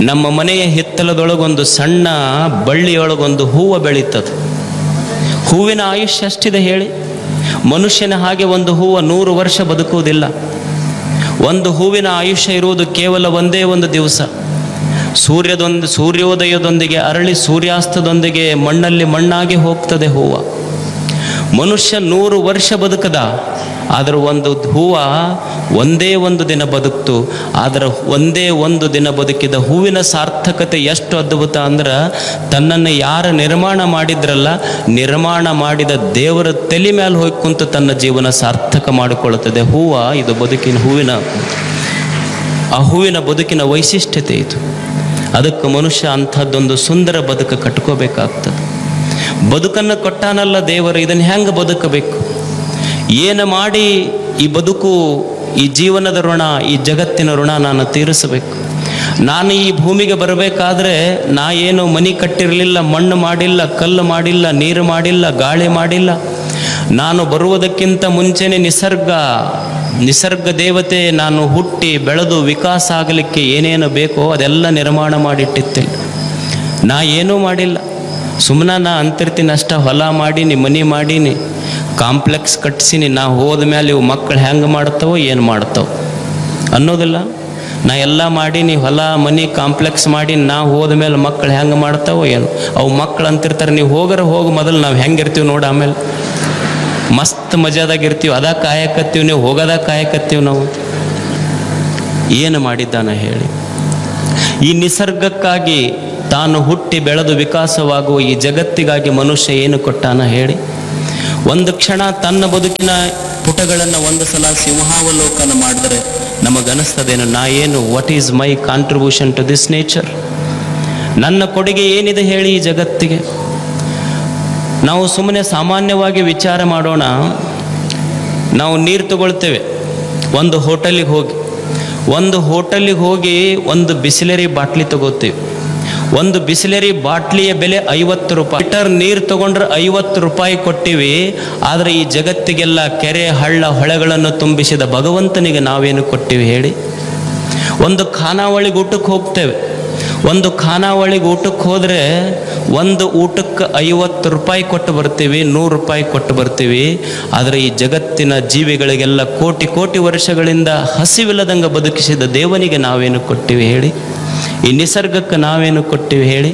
ನಮ್ಮ ಮನೆಯ ಹಿತ್ತಲದೊಳಗೊಂದು ಸಣ್ಣ ಬಳ್ಳಿಯೊಳಗೊಂದು ಹೂವು ಬೆಳೀತದೆ ಹೂವಿನ ಆಯುಷ್ಯ ಅಷ್ಟಿದೆ ಹೇಳಿ ಮನುಷ್ಯನ ಹಾಗೆ ಒಂದು ಹೂವು ನೂರು ವರ್ಷ ಬದುಕುವುದಿಲ್ಲ ಒಂದು ಹೂವಿನ ಆಯುಷ್ಯ ಇರುವುದು ಕೇವಲ ಒಂದೇ ಒಂದು ದಿವಸ ಸೂರ್ಯದೊಂದು ಸೂರ್ಯೋದಯದೊಂದಿಗೆ ಅರಳಿ ಸೂರ್ಯಾಸ್ತದೊಂದಿಗೆ ಮಣ್ಣಲ್ಲಿ ಮಣ್ಣಾಗಿ ಹೋಗ್ತದೆ ಹೂವು ಮನುಷ್ಯ ನೂರು ವರ್ಷ ಬದುಕದ ಆದ್ರೆ ಒಂದು ಹೂವ ಒಂದೇ ಒಂದು ದಿನ ಬದುಕ್ತು ಆದ್ರೆ ಒಂದೇ ಒಂದು ದಿನ ಬದುಕಿದ ಹೂವಿನ ಸಾರ್ಥಕತೆ ಎಷ್ಟು ಅದ್ಭುತ ಅಂದ್ರೆ ತನ್ನನ್ನು ಯಾರು ನಿರ್ಮಾಣ ಮಾಡಿದ್ರಲ್ಲ ನಿರ್ಮಾಣ ಮಾಡಿದ ದೇವರ ತಲೆ ಮೇಲೆ ಹೋಗಿ ಕುಂತು ತನ್ನ ಜೀವನ ಸಾರ್ಥಕ ಮಾಡಿಕೊಳ್ಳುತ್ತದೆ ಹೂವ ಇದು ಬದುಕಿನ ಹೂವಿನ ಆ ಹೂವಿನ ಬದುಕಿನ ವೈಶಿಷ್ಟ್ಯತೆ ಇದು ಅದಕ್ಕೆ ಮನುಷ್ಯ ಅಂಥದ್ದೊಂದು ಸುಂದರ ಬದುಕು ಕಟ್ಕೋಬೇಕಾಗ್ತದೆ ಬದುಕನ್ನು ಕೊಟ್ಟಾನಲ್ಲ ದೇವರು ಇದನ್ನು ಹೆಂಗೆ ಬದುಕಬೇಕು ಏನು ಮಾಡಿ ಈ ಬದುಕು ಈ ಜೀವನದ ಋಣ ಈ ಜಗತ್ತಿನ ಋಣ ನಾನು ತೀರಿಸಬೇಕು ನಾನು ಈ ಭೂಮಿಗೆ ಬರಬೇಕಾದ್ರೆ ನಾ ಏನು ಮನಿ ಕಟ್ಟಿರಲಿಲ್ಲ ಮಣ್ಣು ಮಾಡಿಲ್ಲ ಕಲ್ಲು ಮಾಡಿಲ್ಲ ನೀರು ಮಾಡಿಲ್ಲ ಗಾಳಿ ಮಾಡಿಲ್ಲ ನಾನು ಬರುವುದಕ್ಕಿಂತ ಮುಂಚೆನೆ ನಿಸರ್ಗ ನಿಸರ್ಗ ದೇವತೆ ನಾನು ಹುಟ್ಟಿ ಬೆಳೆದು ವಿಕಾಸ ಆಗಲಿಕ್ಕೆ ಏನೇನು ಬೇಕೋ ಅದೆಲ್ಲ ನಿರ್ಮಾಣ ಮಾಡಿಟ್ಟಿತ್ತಿಲ್ಲ ನಾ ಏನೂ ಮಾಡಿಲ್ಲ ಸುಮ್ಮನೆ ನಾ ಅಂತಿರ್ತೀನಿ ಅಷ್ಟ ಹೊಲ ಮಾಡೀನಿ ಮನೆ ಮಾಡೀನಿ ಕಾಂಪ್ಲೆಕ್ಸ್ ಕಟ್ಸೀನಿ ನಾ ಹೋದ ಮೇಲೆ ಇವು ಮಕ್ಕಳು ಹೆಂಗೆ ಮಾಡ್ತಾವೋ ಏನು ಮಾಡ್ತಾವ ಅನ್ನೋದಿಲ್ಲ ನಾ ಎಲ್ಲ ಮಾಡೀನಿ ಹೊಲ ಮನೆ ಕಾಂಪ್ಲೆಕ್ಸ್ ಮಾಡಿ ನಾ ಹೋದ ಮೇಲೆ ಮಕ್ಕಳು ಹೆಂಗೆ ಮಾಡ್ತಾವೋ ಏನು ಅವು ಮಕ್ಕಳು ಅಂತಿರ್ತಾರೆ ನೀವು ಹೋಗರ ಹೋಗಿ ಮೊದಲು ನಾವು ಹೆಂಗಿರ್ತೀವಿ ನೋಡಿ ಆಮೇಲೆ ಮಸ್ತ್ ಮಜಾದಾಗ ಇರ್ತೀವಿ ಅದ ಕಾಯಕತ್ತೀವಿ ನೀವು ಹೋಗೋದ ಕಾಯಕತ್ತೀವಿ ನಾವು ಏನು ಮಾಡಿದ್ದಾನ ಹೇಳಿ ಈ ನಿಸರ್ಗಕ್ಕಾಗಿ ತಾನು ಹುಟ್ಟಿ ಬೆಳೆದು ವಿಕಾಸವಾಗುವ ಈ ಜಗತ್ತಿಗಾಗಿ ಮನುಷ್ಯ ಏನು ಕೊಟ್ಟಾನ ಹೇಳಿ ಒಂದು ಕ್ಷಣ ತನ್ನ ಬದುಕಿನ ಪುಟಗಳನ್ನು ಒಂದು ಸಲ ಸಿಂಹಾವಲೋಕನ ಮಾಡಿದರೆ ನಮಗನಿಸ್ತದೇನು ನಾ ಏನು what is my contribution to this nature ನನ್ನ ಕೊಡುಗೆ ಏನಿದೆ ಹೇಳಿ ಈ ಜಗತ್ತಿಗೆ ನಾವು ಸುಮ್ಮನೆ ಸಾಮಾನ್ಯವಾಗಿ ವಿಚಾರ ಮಾಡೋಣ ನಾವು ನೀರು ತಗೊಳ್ತೇವೆ ಒಂದು ಹೋಟೆಲಿಗೆ ಹೋಗಿ ಒಂದು ಹೋಟೆಲಿಗೆ ಹೋಗಿ ಒಂದು ಬಿಸಿಲರಿ ಬಾಟ್ಲಿ ತಗೋತೀವಿ ಒಂದು ಬಿಸಿಲರಿ ಬಾಟ್ಲಿಯ ಬೆಲೆ ಐವತ್ತು ರೂಪಾಯಿ ಲೀಟರ್ ನೀರು ತಗೊಂಡ್ರೆ ಐವತ್ತು ರೂಪಾಯಿ ಕೊಟ್ಟಿವಿ ಆದರೆ ಈ ಜಗತ್ತಿಗೆಲ್ಲ ಕೆರೆ ಹಳ್ಳ ಹೊಳೆಗಳನ್ನು ತುಂಬಿಸಿದ ಭಗವಂತನಿಗೆ ನಾವೇನು ಕೊಟ್ಟಿವಿ ಹೇಳಿ ಒಂದು ಖಾನಾವಳಿಗೆ ಊಟಕ್ಕೆ ಹೋಗ್ತೇವೆ ಒಂದು ಖಾನಾವಳಿಗೆ ಊಟಕ್ಕೆ ಹೋದರೆ ಒಂದು ಊಟಕ್ಕೆ ಐವತ್ತು ರೂಪಾಯಿ ಕೊಟ್ಟು ಬರ್ತೀವಿ ನೂರು ರೂಪಾಯಿ ಕೊಟ್ಟು ಬರ್ತೀವಿ ಆದರೆ ಈ ಜಗತ್ತಿನ ಜೀವಿಗಳಿಗೆಲ್ಲ ಕೋಟಿ ಕೋಟಿ ವರ್ಷಗಳಿಂದ ಹಸಿವಿಲ್ಲದಂಗೆ ಬದುಕಿಸಿದ ದೇವನಿಗೆ ನಾವೇನು ಕೊಟ್ಟಿವಿ ಹೇಳಿ ಈ ನಿಸರ್ಗಕ್ಕೆ ನಾವೇನು ಕೊಟ್ಟಿವಿ ಹೇಳಿ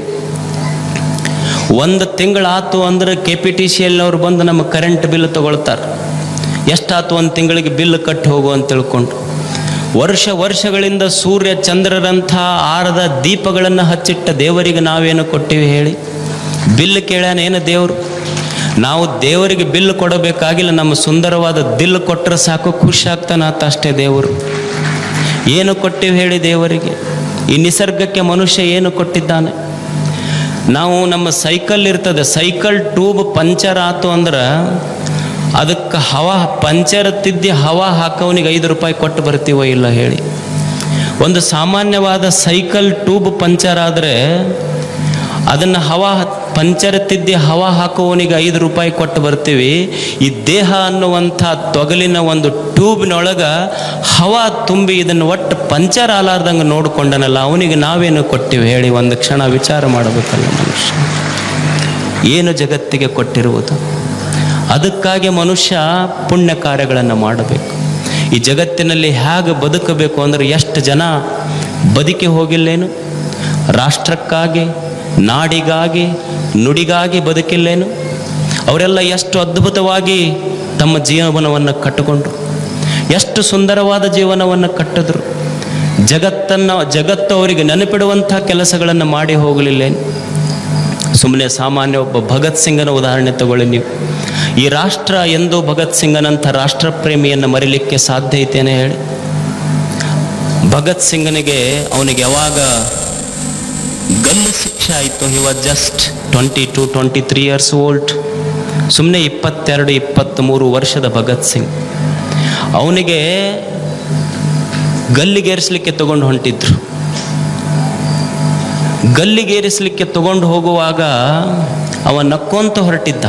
ಒಂದು ತಿಂಗಳಾತು ಅಂದ್ರೆ ಕೆ ಪಿ ಟಿ ಸಿ ಅವ್ರು ಬಂದು ನಮ್ಮ ಕರೆಂಟ್ ಬಿಲ್ ತಗೊಳ್ತಾರೆ ಎಷ್ಟಾತು ಒಂದು ತಿಂಗಳಿಗೆ ಬಿಲ್ ಕಟ್ಟಿ ಹೋಗು ಅಂತ ತಿಳ್ಕೊಂಡು ವರ್ಷ ವರ್ಷಗಳಿಂದ ಸೂರ್ಯ ಚಂದ್ರರಂಥ ಆರದ ದೀಪಗಳನ್ನು ಹಚ್ಚಿಟ್ಟ ದೇವರಿಗೆ ನಾವೇನು ಕೊಟ್ಟಿವಿ ಹೇಳಿ ಬಿಲ್ ಕೇಳ್ಯಾನ ಏನು ದೇವರು ನಾವು ದೇವರಿಗೆ ಬಿಲ್ ಕೊಡಬೇಕಾಗಿಲ್ಲ ನಮ್ಮ ಸುಂದರವಾದ ದಿಲ್ ಕೊಟ್ಟರೆ ಸಾಕು ಖುಷಿ ಆಗ್ತಾನಾತ ಅಷ್ಟೇ ದೇವರು ಏನು ಕೊಟ್ಟಿವಿ ಹೇಳಿ ದೇವರಿಗೆ ಈ ನಿಸರ್ಗಕ್ಕೆ ಮನುಷ್ಯ ಏನು ಕೊಟ್ಟಿದ್ದಾನೆ ನಾವು ನಮ್ಮ ಸೈಕಲ್ ಇರ್ತದೆ ಸೈಕಲ್ ಟ್ಯೂಬ್ ಪಂಚರ್ ಆತು ಅಂದ್ರೆ ಅದಕ್ಕೆ ಹವಾ ಪಂಚರ್ ತಿದ್ದಿ ಹವಾ ಹಾಕೋನಿಗೆ ಐದು ರೂಪಾಯಿ ಕೊಟ್ಟು ಬರ್ತೀವೋ ಇಲ್ಲ ಹೇಳಿ ಒಂದು ಸಾಮಾನ್ಯವಾದ ಸೈಕಲ್ ಟ್ಯೂಬ್ ಪಂಚರ್ ಆದರೆ ಅದನ್ನು ಹವಾ ಪಂಚರ್ ತಿದ್ದಿ ಹವಾ ಹಾಕುವವನಿಗೆ ಐದು ರೂಪಾಯಿ ಕೊಟ್ಟು ಬರ್ತೀವಿ ಈ ದೇಹ ಅನ್ನುವಂಥ ತೊಗಲಿನ ಒಂದು ಟ್ಯೂಬ್ನೊಳಗೆ ಹವಾ ತುಂಬಿ ಇದನ್ನು ಒಟ್ಟು ಪಂಚರ್ ಆಲಾರ್ದಂಗೆ ನೋಡ್ಕೊಂಡನಲ್ಲ ಅವನಿಗೆ ನಾವೇನು ಕೊಟ್ಟಿವಿ ಹೇಳಿ ಒಂದು ಕ್ಷಣ ವಿಚಾರ ಮಾಡಬೇಕಲ್ಲ ಮನುಷ್ಯ ಏನು ಜಗತ್ತಿಗೆ ಕೊಟ್ಟಿರುವುದು ಅದಕ್ಕಾಗಿ ಮನುಷ್ಯ ಪುಣ್ಯ ಕಾರ್ಯಗಳನ್ನು ಮಾಡಬೇಕು ಈ ಜಗತ್ತಿನಲ್ಲಿ ಹೇಗೆ ಬದುಕಬೇಕು ಅಂದರೆ ಎಷ್ಟು ಜನ ಬದುಕಿ ಹೋಗಿಲ್ಲೇನು ರಾಷ್ಟ್ರಕ್ಕಾಗಿ ನಾಡಿಗಾಗಿ ನುಡಿಗಾಗಿ ಬದುಕಿಲ್ಲೇನು ಅವರೆಲ್ಲ ಎಷ್ಟು ಅದ್ಭುತವಾಗಿ ತಮ್ಮ ಜೀವನವನ್ನು ಕಟ್ಟಿಕೊಂಡ್ರು ಎಷ್ಟು ಸುಂದರವಾದ ಜೀವನವನ್ನು ಕಟ್ಟಿದ್ರು ಜಗತ್ತನ್ನು ಜಗತ್ತು ಅವರಿಗೆ ನೆನಪಿಡುವಂಥ ಕೆಲಸಗಳನ್ನು ಮಾಡಿ ಹೋಗಲಿಲ್ಲೇನು ಸುಮ್ಮನೆ ಸಾಮಾನ್ಯ ಒಬ್ಬ ಭಗತ್ ಸಿಂಗನ ಉದಾಹರಣೆ ತಗೊಳ್ಳಿ ನೀವು ಈ ರಾಷ್ಟ್ರ ಎಂದು ಭಗತ್ ಸಿಂಗನಂಥ ರಾಷ್ಟ್ರ ಪ್ರೇಮಿಯನ್ನು ಮರಿಲಿಕ್ಕೆ ಸಾಧ್ಯ ಐತೇನೆ ಹೇಳಿ ಭಗತ್ ಸಿಂಗನಿಗೆ ಅವನಿಗೆ ಯಾವಾಗ ಗಲ್ಲು ಶಿಕ್ಷೆ ಆಯಿತು he was just twenty two twenty three years old ಸುಮ್ಮನೆ ಇಪ್ಪತ್ತೆರಡು ಇಪ್ಪತ್ತ್ಮೂರು ವರ್ಷದ ಭಗತ್ ಸಿಂಗ್ ಅವನಿಗೆ ಗಲ್ಲಿಗೇರಿಸಲಿಕ್ಕೆ ತಗೊಂಡು ಹೊಂಟಿದ್ರು ಗಲ್ಲಿಗೇರಿಸಲಿಕ್ಕೆ ತಗೊಂಡು ಹೋಗುವಾಗ ಅವ ನಕ್ಕೊಂತ ಹೊರಟಿದ್ದ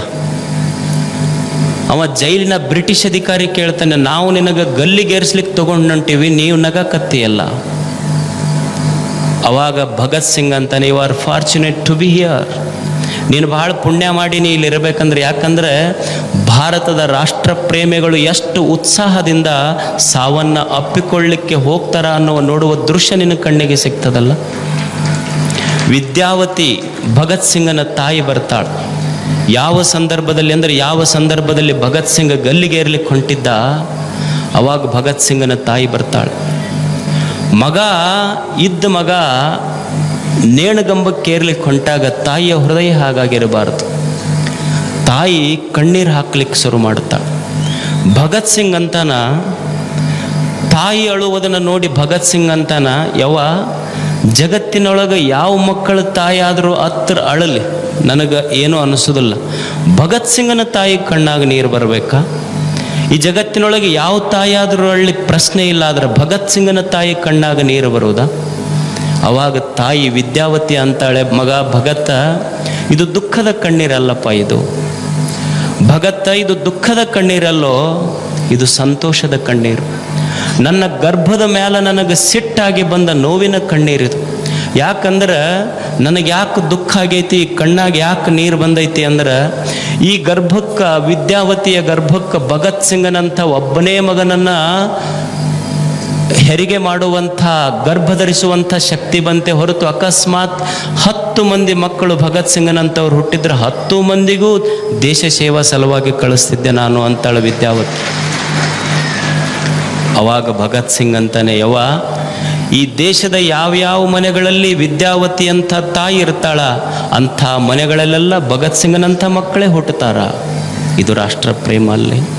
ಅವ ಜೈಲಿನ ಬ್ರಿಟಿಷ್ ಅಧಿಕಾರಿ ಕೇಳ್ತಾನೆ ನಾವು ನಿನಗೆ ಗಲ್ಲಿಗೇರಿಸ್ಲಿಕ್ಕೆ ತಗೊಂಡು ಹೊಂಟೀವಿ ನೀವು ನಗಕತ್ತೀಯಲ್ಲ ಅವಾಗ ಭಗತ್ ಸಿಂಗ್ ಅಂತಾನೆ you are fortunate to be here ನೀನು ಬಹಳ ಪುಣ್ಯ ಮಾಡಿ ನೀ ಇಲ್ಲಿ ಇರಬೇಕಂದ್ರೆ ಯಾಕಂದ್ರೆ ಭಾರತದ ರಾಷ್ಟ್ರ ಪ್ರೇಮಿಗಳು ಎಷ್ಟು ಉತ್ಸಾಹದಿಂದ ಸಾವನ್ನ ಅಪ್ಪಿಕೊಳ್ಳಿಕ್ಕೆ ಹೋಗ್ತಾರ ಅನ್ನುವ ನೋಡುವ ದೃಶ್ಯ ನಿನ್ನ ಕಣ್ಣಿಗೆ ಸಿಗ್ತದಲ್ಲ ವಿದ್ಯಾವತಿ ಭಗತ್ ಸಿಂಗನ ತಾಯಿ ಬರ್ತಾಳೆ ಯಾವ ಸಂದರ್ಭದಲ್ಲಿ ಅಂದರೆ ಯಾವ ಸಂದರ್ಭದಲ್ಲಿ ಭಗತ್ ಸಿಂಗ್ ಗಲ್ಲಿಗೇರ್ಲಿಕ್ಕೆ ಹೊಂಟಿದ್ದ ಅವಾಗ ಭಗತ್ ಸಿಂಗನ ತಾಯಿ ಬರ್ತಾಳೆ ಮಗ ಇದ್ದ ಮಗ ನೇಣುಗಂಬಕ್ಕೇರ್ಲಿಕ್ಕೆ ಹೊಂಟಾಗ ತಾಯಿಯ ಹೃದಯ ಹಾಗಾಗಿರಬಾರದು ತಾಯಿ ಕಣ್ಣೀರು ಹಾಕ್ಲಿಕ್ಕೆ ಶುರು ಮಾಡುತ್ತಾಳೆ ಭಗತ್ ಸಿಂಗ್ ಅಂತಾನ ತಾಯಿ ಅಳುವುದನ್ನು ನೋಡಿ ಭಗತ್ ಸಿಂಗ್ ಅಂತಾನ ಯವ ಜಗತ್ತಿನೊಳಗೆ ಯಾವ ಮಕ್ಕಳ ತಾಯಿ ಆದರೂ ಹತ್ರ ಅಳಲಿ ನನಗೆ ಏನೂ ಅನಿಸೋದಿಲ್ಲ ಭಗತ್ ಸಿಂಗನ ತಾಯಿ ಕಣ್ಣಾಗ ನೀರು ಬರಬೇಕಾ ಈ ಜಗತ್ತಿನೊಳಗೆ ಯಾವ ತಾಯಿ ಆದರೂ ಅಳ್ಳಿ ಪ್ರಶ್ನೆ ಇಲ್ಲ ಆದರೆ ಭಗತ್ ಸಿಂಗನ ತಾಯಿ ಕಣ್ಣಾಗ ನೀರು ಬರುವುದಾ ಅವಾಗ ತಾಯಿ ವಿದ್ಯಾವತಿ ಅಂತಾಳೆ ಮಗ ಭಗತ್ತ ಇದು ದುಃಖದ ಕಣ್ಣೀರಲ್ಲಪ್ಪ ಇದು ಭಗತ್ತ ಇದು ದುಃಖದ ಕಣ್ಣೀರಲ್ಲೋ ಇದು ಸಂತೋಷದ ಕಣ್ಣೀರು ನನ್ನ ಗರ್ಭದ ಮೇಲೆ ನನಗೆ ಸಿಟ್ಟಾಗಿ ಬಂದ ನೋವಿನ ಕಣ್ಣೀರಿದು ಯಾಕಂದ್ರೆ ನನಗೆ ಯಾಕೆ ದುಃಖ ಆಗೈತಿ ಕಣ್ಣಾಗ ಯಾಕೆ ನೀರು ಬಂದೈತಿ ಅಂದ್ರೆ ಈ ಗರ್ಭಕ್ಕೆ ವಿದ್ಯಾವತಿಯ ಗರ್ಭಕ್ಕೆ ಭಗತ್ ಸಿಂಗನಂಥ ಒಬ್ಬನೇ ಮಗನನ್ನ ಹೆರಿಗೆ ಮಾಡುವಂಥ ಗರ್ಭ ಧರಿಸುವಂಥ ಶಕ್ತಿ ಬಂತೆ ಹೊರತು ಅಕಸ್ಮಾತ್ ಹತ್ತು ಮಂದಿ ಮಕ್ಕಳು ಭಗತ್ ಸಿಂಗನಂತವ್ರು ಹುಟ್ಟಿದ್ರೆ ಹತ್ತು ಮಂದಿಗೂ ದೇಶ ಸೇವಾ ಸಲುವಾಗಿ ಕಳಿಸ್ತಿದ್ದೆ ನಾನು ಅಂತಾಳು ವಿದ್ಯಾವತಿ ಅವಾಗ ಭಗತ್ ಸಿಂಗ್ ಅಂತಾನೆ ಯವ ಈ ದೇಶದ ಯಾವ್ಯಾವ ಮನೆಗಳಲ್ಲಿ ವಿದ್ಯಾವತಿ ಅಂತ ತಾಯಿ ಇರ್ತಾಳ ಅಂಥ ಮನೆಗಳಲ್ಲೆಲ್ಲ ಭಗತ್ ಸಿಂಗನಂಥ ಮಕ್ಕಳೇ ಹುಟ್ಟುತ್ತಾರ ಇದು ರಾಷ್ಟ್ರ ಪ್ರೇಮ ಅಲ್ಲಿ